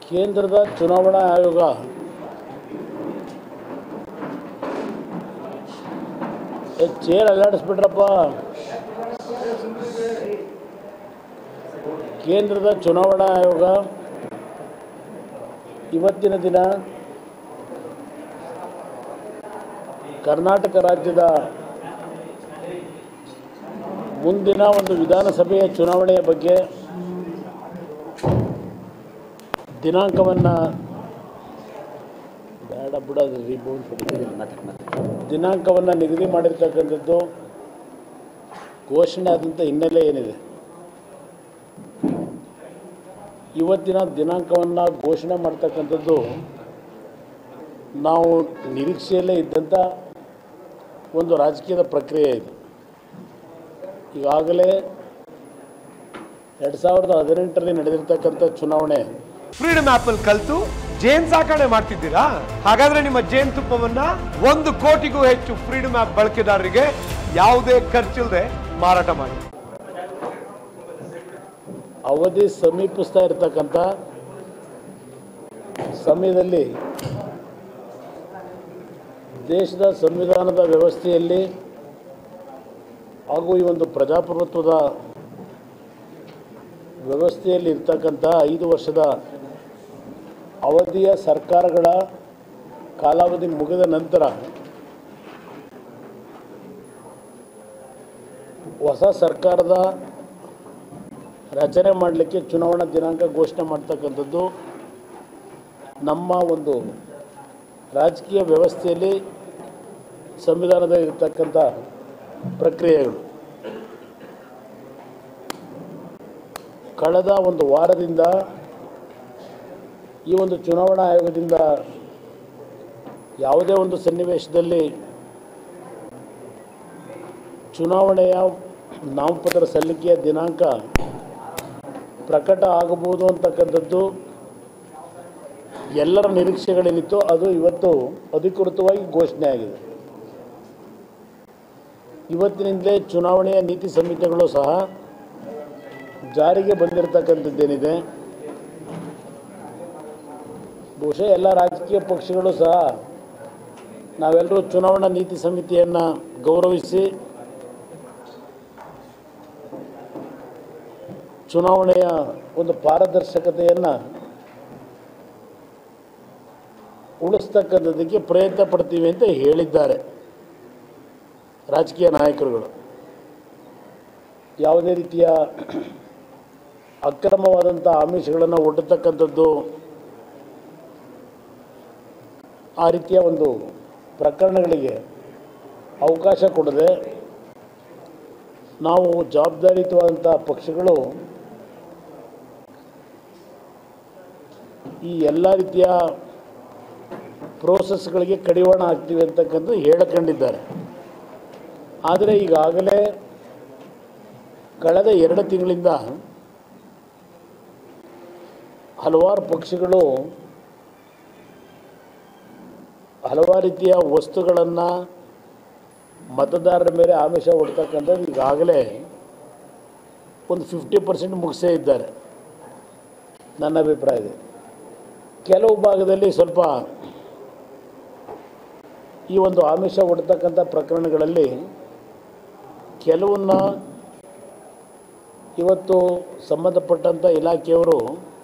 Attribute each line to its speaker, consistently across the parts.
Speaker 1: ಕೇಂದ್ರದ ಚುನಾವಣಾ ಆಯೋಗ ಏ, ಚೇರ್ ಅಲ್ಲಾಡಿಸ್ಬಿಟ್ರಪ್ಪ ಕೇಂದ್ರದ ಚುನಾವಣಾ ಆಯೋಗ ಇವತ್ತಿನ ದಿನ ಕರ್ನಾಟಕ ರಾಜ್ಯದ ಮುಂದಿನ ಒಂದು ವಿಧಾನಸಭೆಯ ಚುನಾವಣೆಯ ಬಗ್ಗೆ ದಿನಾಂಕವನ್ನು ಬೇಡ ಬಿಡೋದು ರೀಬೌಂಡ್ ದಿನಾಂಕವನ್ನು ನಿಗದಿ ಮಾಡಿರ್ತಕ್ಕಂಥದ್ದು ಘೋಷಣೆ ಆದಂಥ ಹಿನ್ನೆಲೆ ಏನಿದೆ ಇವತ್ತಿನ ದಿನಾಂಕವನ್ನು ಘೋಷಣೆ ಮಾಡ್ತಕ್ಕಂಥದ್ದು ನಾವು ನಿರೀಕ್ಷೆಯಲ್ಲೇ ಇದ್ದಂಥ ಒಂದು ರಾಜಕೀಯದ ಪ್ರಕ್ರಿಯೆ ಇದು ಈಗಾಗಲೇ ಎರಡು ಸಾವಿರದ ಹದಿನೆಂಟರಲ್ಲಿ ನಡೆದಿರ್ತಕ್ಕಂಥ ಚುನಾವಣೆ
Speaker 2: ಫ್ರೀಡಮ್ ಆಪ್ ಅಲ್ಲಿ ಕಲ್ತು ಜೇನ್ ಸಾಕಣೆ ಮಾಡ್ತಿದ್ದೀರಾ ಹಾಗಾದ್ರೆ ನಿಮ್ಮ ಜೇನ್ ತುಪ್ಪವನ್ನ ಒಂದು ಕೋಟಿಗೂ ಹೆಚ್ಚು ಫ್ರೀಡಮ್ ಆಪ್ ಬಳಕೆದಾರರಿಗೆ ಯಾವುದೇ ಖರ್ಚಿಲ್ಲದೆ ಮಾರಾಟ ಮಾಡಿ
Speaker 1: ಅವಧಿ ಸಮೀಪಿಸ್ತಾ ಇರತಕ್ಕಂಥ ಸಮಯದಲ್ಲಿ ದೇಶದ ಸಂವಿಧಾನದ ವ್ಯವಸ್ಥೆಯಲ್ಲಿ ಹಾಗೂ ಈ ಒಂದು ಪ್ರಜಾಪ್ರಭುತ್ವದ ವ್ಯವಸ್ಥೆಯಲ್ಲಿ ಇರ್ತಕ್ಕಂಥ ಐದು ವರ್ಷದ ಅವಧಿಯ ಸರ್ಕಾರಗಳ ಕಾಲಾವಧಿ ಮುಗಿದ ನಂತರ ಹೊಸ ಸರ್ಕಾರದ ರಚನೆ ಮಾಡಲಿಕ್ಕೆ ಚುನಾವಣಾ ದಿನಾಂಕ ಘೋಷಣೆ ಮಾಡ್ತಕ್ಕಂಥದ್ದು ನಮ್ಮ ಒಂದು ರಾಜಕೀಯ ವ್ಯವಸ್ಥೆಯಲ್ಲಿ ಸಂವಿಧಾನದಲ್ಲಿ ಇರತಕ್ಕಂಥ ಪ್ರಕ್ರಿಯೆಗಳು ಕಳೆದ ಒಂದು ವಾರದಿಂದ ಈ ಒಂದು ಚುನಾವಣಾ ಆಯೋಗದಿಂದ ಯಾವುದೇ ಒಂದು ಸನ್ನಿವೇಶದಲ್ಲಿ ಚುನಾವಣೆಯ ನಾಮಪತ್ರ ಸಲ್ಲಿಕೆಯ ದಿನಾಂಕ ಪ್ರಕಟ ಆಗಬಹುದು ಅಂತಕ್ಕಂಥದ್ದು ಎಲ್ಲರ ನಿರೀಕ್ಷೆಗಳೇನಿತ್ತು ಅದು ಇವತ್ತು ಅಧಿಕೃತವಾಗಿ ಘೋಷಣೆ ಆಗಿದೆ ಇವತ್ತಿನಿಂದಲೇ ಚುನಾವಣೆಯ ನೀತಿ ಸಂಹಿತೆಗಳು ಸಹ ಜಾರಿಗೆ ಬಂದಿರತಕ್ಕಂಥದ್ದೇನಿದೆ ಬಹುಶಃ ಎಲ್ಲ ರಾಜಕೀಯ ಪಕ್ಷಗಳು ಸಹ ನಾವೆಲ್ಲರೂ ಚುನಾವಣಾ ನೀತಿ ಸಮಿತಿಯನ್ನು ಗೌರವಿಸಿ ಚುನಾವಣೆಯ ಒಂದು ಪಾರದರ್ಶಕತೆಯನ್ನು ಉಳಿಸ್ತಕ್ಕಂಥದ್ದಕ್ಕೆ ಪ್ರಯತ್ನ ಪಡ್ತೀವಿ ಅಂತ ಹೇಳಿದ್ದಾರೆ ರಾಜಕೀಯ ನಾಯಕರುಗಳು ಯಾವುದೇ ರೀತಿಯ ಅಕ್ರಮವಾದಂಥ ಆಮಿಷಗಳನ್ನು ಒಡ್ಡತಕ್ಕಂಥದ್ದು ಆ ರೀತಿಯ ಒಂದು ಪ್ರಕರಣಗಳಿಗೆ ಅವಕಾಶ ಕೊಡದೆ ನಾವು ಜವಾಬ್ದಾರಿಯುತವಾದಂಥ ಪಕ್ಷಗಳು ಈ ಎಲ್ಲ ರೀತಿಯ ಪ್ರೋಸೆಸ್ಗಳಿಗೆ ಕಡಿವಾಣ ಹಾಕ್ತೀವಿ ಅಂತಕ್ಕಂಥದ್ದು ಹೇಳಿಕೊಂಡಿದ್ದಾರೆ ಆದರೆ ಈಗಾಗಲೇ ಕಳೆದ ಎರಡು ತಿಂಗಳಿಂದ ಹಲವಾರು ಪಕ್ಷಗಳು ಹಲವಾರು ರೀತಿಯ ವಸ್ತುಗಳನ್ನು ಮತದಾರರ ಮೇಲೆ ಆಮಿಷ ಹೊಡ್ತಕ್ಕಂಥದ್ದು ಈಗಾಗಲೇ ಒಂದು ಫಿಫ್ಟಿ ಪರ್ಸೆಂಟ್ ಮುಗಿಸೇ ಇದ್ದಾರೆ ನನ್ನ ಅಭಿಪ್ರಾಯ ಇದೆ ಕೆಲವು ಭಾಗದಲ್ಲಿ ಸ್ವಲ್ಪ ಈ ಒಂದು ಆಮಿಷ ಹೊಡ್ತಕ್ಕಂಥ ಪ್ರಕರಣಗಳಲ್ಲಿ ಕೆಲವನ್ನ ಇವತ್ತು ಸಂಬಂಧಪಟ್ಟಂಥ ಇಲಾಖೆಯವರು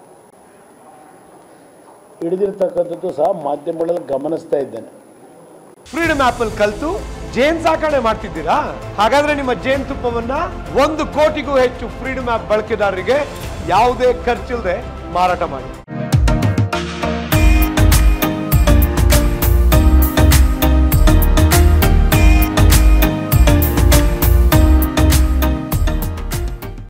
Speaker 1: ಹಿಡಿದಿರ್ತಕ್ಕಂಥದ್ದು ಸಹ ಮಾಧ್ಯಮಗಳಲ್ಲಿ ಗಮನಿಸ್ತಾ ಇದ್ದೇನೆ
Speaker 2: ಫ್ರೀಡಮ್ ಆಪ್ ಅಲ್ಲಿ ಕಲ್ತು ಜೇನ್ ಸಾಕಣೆ ಮಾಡ್ತಿದ್ದೀರಾ ಹಾಗಾದ್ರೆ ನಿಮ್ಮ ಜೇನ್ ತುಪ್ಪವನ್ನ ಒಂದು ಕೋಟಿಗೂ ಹೆಚ್ಚು ಫ್ರೀಡಮ್ ಆಪ್ ಬಳಕೆದಾರರಿಗೆ ಯಾವುದೇ ಖರ್ಚಿಲ್ಲದೆ ಮಾರಾಟ ಮಾಡಿ